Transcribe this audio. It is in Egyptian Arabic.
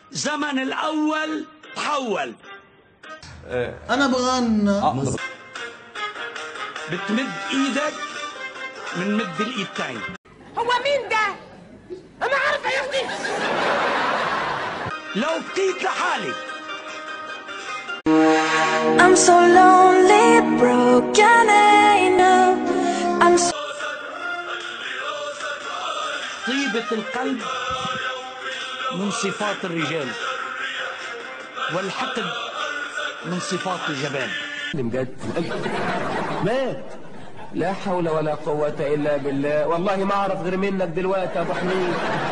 زمن الأول تحول انا بغنى بتمد إيدك من مد الإيد تاني هو مين ده؟ انا عارفه يا اختي لو بقيت لحالي I'm so lonely, broken, I know. I'm so طيبة القلب من صفات الرجال والحقد من صفات الجبان بجد مات لا حول ولا قوة إلا بالله والله ما أعرف غير منك دلوقتي يا أبو حميد